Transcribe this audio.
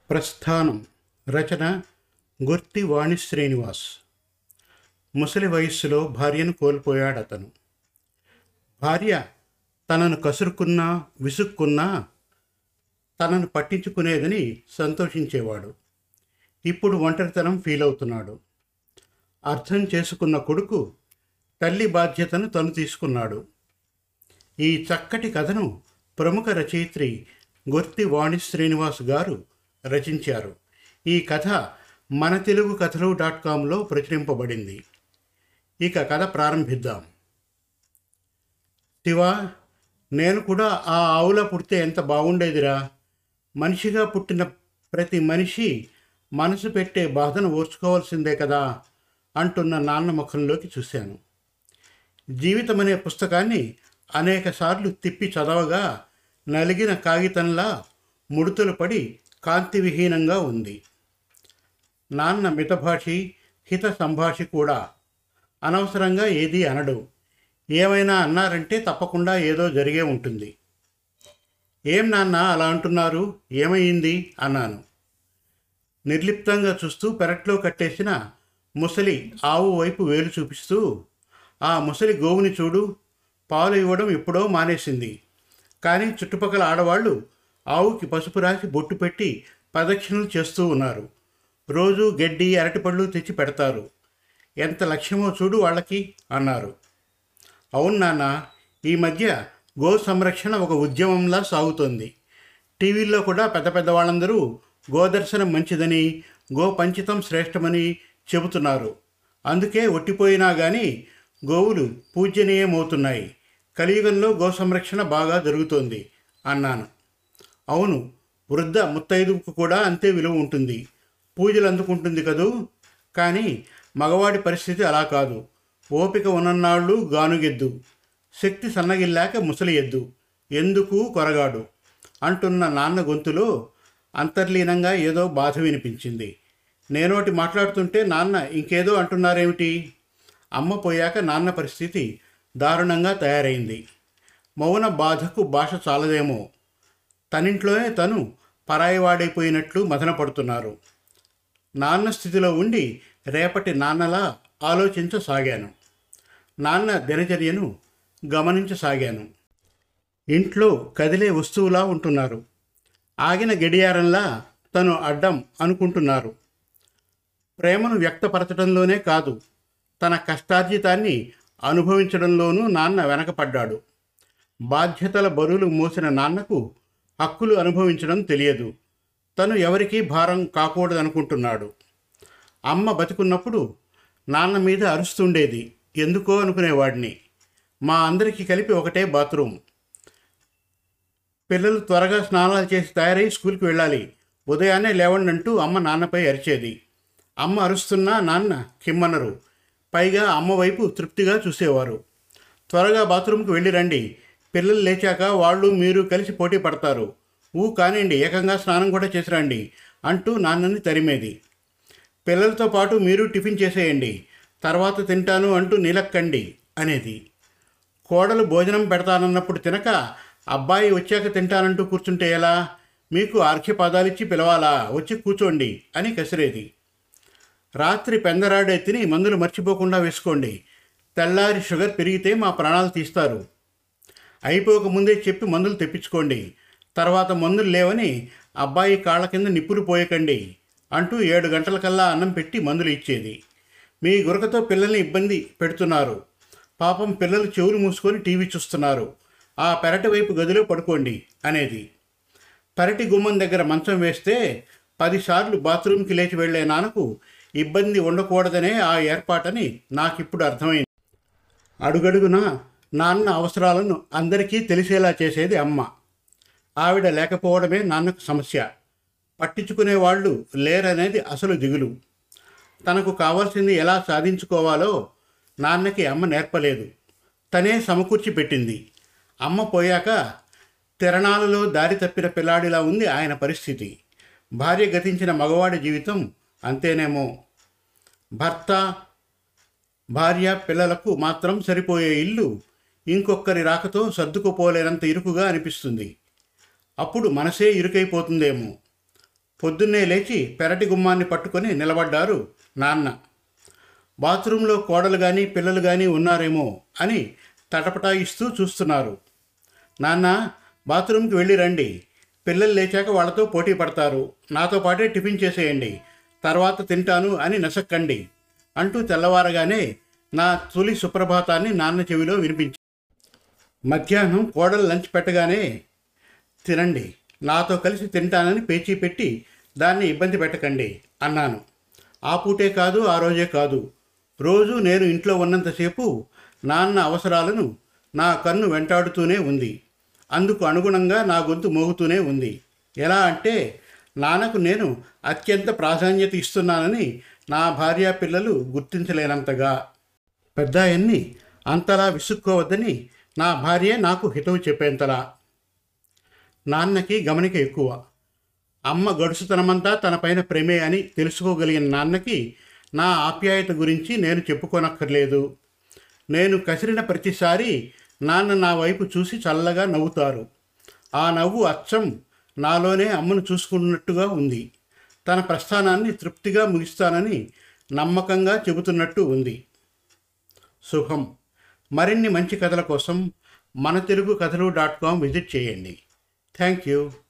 ప్రస్థానం రచన గుర్తి వాణి శ్రీనివాస్ ముసలి వయస్సులో భార్యను కోల్పోయాడు అతను భార్య తనను కసురుకున్నా విసుక్కున్నా తనను పట్టించుకునేదని సంతోషించేవాడు ఇప్పుడు ఒంటరితనం ఫీల్ అవుతున్నాడు అర్థం చేసుకున్న కొడుకు తల్లి బాధ్యతను తను తీసుకున్నాడు ఈ చక్కటి కథను ప్రముఖ రచయిత్రి గొర్తి వాణి శ్రీనివాస్ గారు రచించారు ఈ కథ మన తెలుగు కథలు డాట్ కాంలో ప్రచురింపబడింది ఇక కథ ప్రారంభిద్దాం శివ నేను కూడా ఆ ఆవులా పుడితే ఎంత బాగుండేదిరా మనిషిగా పుట్టిన ప్రతి మనిషి మనసు పెట్టే బాధను ఓర్చుకోవాల్సిందే కదా అంటున్న నాన్న ముఖంలోకి చూశాను జీవితం అనే పుస్తకాన్ని అనేకసార్లు తిప్పి చదవగా నలిగిన కాగితంలా ముడుతలు పడి కాంతి విహీనంగా ఉంది నాన్న మితభాషి హిత సంభాషి కూడా అనవసరంగా ఏదీ అనడు ఏమైనా అన్నారంటే తప్పకుండా ఏదో జరిగే ఉంటుంది ఏం నాన్న అలా అంటున్నారు ఏమైంది అన్నాను నిర్లిప్తంగా చూస్తూ పెరట్లో కట్టేసిన ముసలి ఆవు వైపు వేలు చూపిస్తూ ఆ ముసలి గోవుని చూడు పాలు ఇవ్వడం ఎప్పుడో మానేసింది కానీ చుట్టుపక్కల ఆడవాళ్ళు ఆవుకి పసుపు రాసి బొట్టు పెట్టి ప్రదక్షిణలు చేస్తూ ఉన్నారు రోజు గడ్డి అరటిపళ్ళు తెచ్చి పెడతారు ఎంత లక్ష్యమో చూడు వాళ్ళకి అన్నారు అవును నాన్న ఈ మధ్య గో సంరక్షణ ఒక ఉద్యమంలా సాగుతోంది టీవీల్లో కూడా పెద్ద పెద్ద వాళ్ళందరూ గోదర్శనం మంచిదని గో పంచితం శ్రేష్టమని చెబుతున్నారు అందుకే ఒట్టిపోయినా కానీ గోవులు పూజనీయమవుతున్నాయి కలియుగంలో గో సంరక్షణ బాగా జరుగుతోంది అన్నాను అవును వృద్ధ ముత్తైదువుకు కూడా అంతే విలువ ఉంటుంది పూజలు అందుకుంటుంది కదూ కానీ మగవాడి పరిస్థితి అలా కాదు ఓపిక ఉన్ననాళ్ళు గానుగెద్దు శక్తి సన్నగిల్లాక ముసలి ఎద్దు ఎందుకు కొరగాడు అంటున్న నాన్న గొంతులో అంతర్లీనంగా ఏదో బాధ వినిపించింది నేనోటి మాట్లాడుతుంటే నాన్న ఇంకేదో అంటున్నారేమిటి అమ్మ పోయాక నాన్న పరిస్థితి దారుణంగా తయారైంది మౌన బాధకు భాష చాలదేమో తనింట్లోనే తను పరాయివాడైపోయినట్లు మదనపడుతున్నారు నాన్న స్థితిలో ఉండి రేపటి నాన్నలా ఆలోచించసాగాను నాన్న దినచర్యను గమనించసాగాను ఇంట్లో కదిలే వస్తువులా ఉంటున్నారు ఆగిన గడియారంలా తను అడ్డం అనుకుంటున్నారు ప్రేమను వ్యక్తపరచడంలోనే కాదు తన కష్టార్జితాన్ని అనుభవించడంలోనూ నాన్న వెనకపడ్డాడు బాధ్యతల బరువులు మోసిన నాన్నకు హక్కులు అనుభవించడం తెలియదు తను ఎవరికీ భారం కాకూడదనుకుంటున్నాడు అమ్మ బతికున్నప్పుడు నాన్న మీద అరుస్తుండేది ఎందుకో అనుకునేవాడిని మా అందరికీ కలిపి ఒకటే బాత్రూమ్ పిల్లలు త్వరగా స్నానాలు చేసి తయారై స్కూల్కి వెళ్ళాలి ఉదయాన్నే లేవండి అంటూ అమ్మ నాన్నపై అరిచేది అమ్మ అరుస్తున్నా నాన్న కిమ్మనరు పైగా అమ్మ వైపు తృప్తిగా చూసేవారు త్వరగా బాత్రూమ్కి వెళ్ళి రండి పిల్లలు లేచాక వాళ్ళు మీరు కలిసి పోటీ పడతారు ఊ కానివ్వండి ఏకంగా స్నానం కూడా చేసి రండి అంటూ నాన్నని తరిమేది పిల్లలతో పాటు మీరు టిఫిన్ చేసేయండి తర్వాత తింటాను అంటూ నిలక్కండి అనేది కోడలు భోజనం పెడతానన్నప్పుడు తినక అబ్బాయి వచ్చాక తింటానంటూ కూర్చుంటే ఎలా మీకు ఆర్ఘ్యపదాలిచ్చి పిలవాలా వచ్చి కూర్చోండి అని కసిరేది రాత్రి పెందరాడే తిని మందులు మర్చిపోకుండా వేసుకోండి తెల్లారి షుగర్ పెరిగితే మా ప్రాణాలు తీస్తారు అయిపోక ముందే చెప్పి మందులు తెప్పించుకోండి తర్వాత మందులు లేవని అబ్బాయి కాళ్ళ కింద నిప్పులు పోయకండి అంటూ ఏడు గంటలకల్లా అన్నం పెట్టి మందులు ఇచ్చేది మీ గురకతో పిల్లల్ని ఇబ్బంది పెడుతున్నారు పాపం పిల్లలు చెవులు మూసుకొని టీవీ చూస్తున్నారు ఆ పెరటి వైపు గదిలో పడుకోండి అనేది పెరటి గుమ్మం దగ్గర మంచం వేస్తే పదిసార్లు బాత్రూమ్కి లేచి వెళ్లే నాన్నకు ఇబ్బంది ఉండకూడదనే ఆ ఏర్పాటని నాకిప్పుడు అర్థమైంది అడుగడుగునా నాన్న అవసరాలను అందరికీ తెలిసేలా చేసేది అమ్మ ఆవిడ లేకపోవడమే నాన్నకు సమస్య పట్టించుకునే వాళ్ళు లేరనేది అసలు దిగులు తనకు కావాల్సింది ఎలా సాధించుకోవాలో నాన్నకి అమ్మ నేర్పలేదు తనే సమకూర్చి పెట్టింది అమ్మ పోయాక తిరణాలలో దారి తప్పిన పిల్లాడిలా ఉంది ఆయన పరిస్థితి భార్య గతించిన మగవాడి జీవితం అంతేనేమో భర్త భార్య పిల్లలకు మాత్రం సరిపోయే ఇల్లు ఇంకొకరి రాకతో సర్దుకుపోలేనంత ఇరుకుగా అనిపిస్తుంది అప్పుడు మనసే ఇరుకైపోతుందేమో పొద్దున్నే లేచి పెరటి గుమ్మాన్ని పట్టుకొని నిలబడ్డారు నాన్న బాత్రూంలో కోడలు కానీ పిల్లలు కానీ ఉన్నారేమో అని తటపటాయిస్తూ చూస్తున్నారు నాన్న బాత్రూమ్కి వెళ్ళి రండి పిల్లలు లేచాక వాళ్ళతో పోటీ పడతారు నాతో పాటే టిఫిన్ చేసేయండి తర్వాత తింటాను అని నసక్కండి అంటూ తెల్లవారగానే నా తొలి సుప్రభాతాన్ని నాన్న చెవిలో వినిపించి మధ్యాహ్నం కోడలు లంచ్ పెట్టగానే తినండి నాతో కలిసి తింటానని పేచీ పెట్టి దాన్ని ఇబ్బంది పెట్టకండి అన్నాను ఆ పూటే కాదు ఆ రోజే కాదు రోజు నేను ఇంట్లో ఉన్నంతసేపు నాన్న అవసరాలను నా కన్ను వెంటాడుతూనే ఉంది అందుకు అనుగుణంగా నా గొంతు మోగుతూనే ఉంది ఎలా అంటే నాన్నకు నేను అత్యంత ప్రాధాన్యత ఇస్తున్నానని నా భార్య పిల్లలు గుర్తించలేనంతగా పెద్దాయన్ని అంతలా విసుక్కోవద్దని నా భార్య నాకు హితవు చెప్పేంతలా నాన్నకి గమనిక ఎక్కువ అమ్మ గడుసుతనమంతా తన పైన ప్రేమే అని తెలుసుకోగలిగిన నాన్నకి నా ఆప్యాయత గురించి నేను చెప్పుకోనక్కర్లేదు నేను కసిరిన ప్రతిసారి నాన్న నా వైపు చూసి చల్లగా నవ్వుతారు ఆ నవ్వు అచ్చం నాలోనే అమ్మను చూసుకున్నట్టుగా ఉంది తన ప్రస్థానాన్ని తృప్తిగా ముగిస్తానని నమ్మకంగా చెబుతున్నట్టు ఉంది శుభం మరిన్ని మంచి కథల కోసం మన తెలుగు కథలు డాట్ కామ్ విజిట్ చేయండి థ్యాంక్ యూ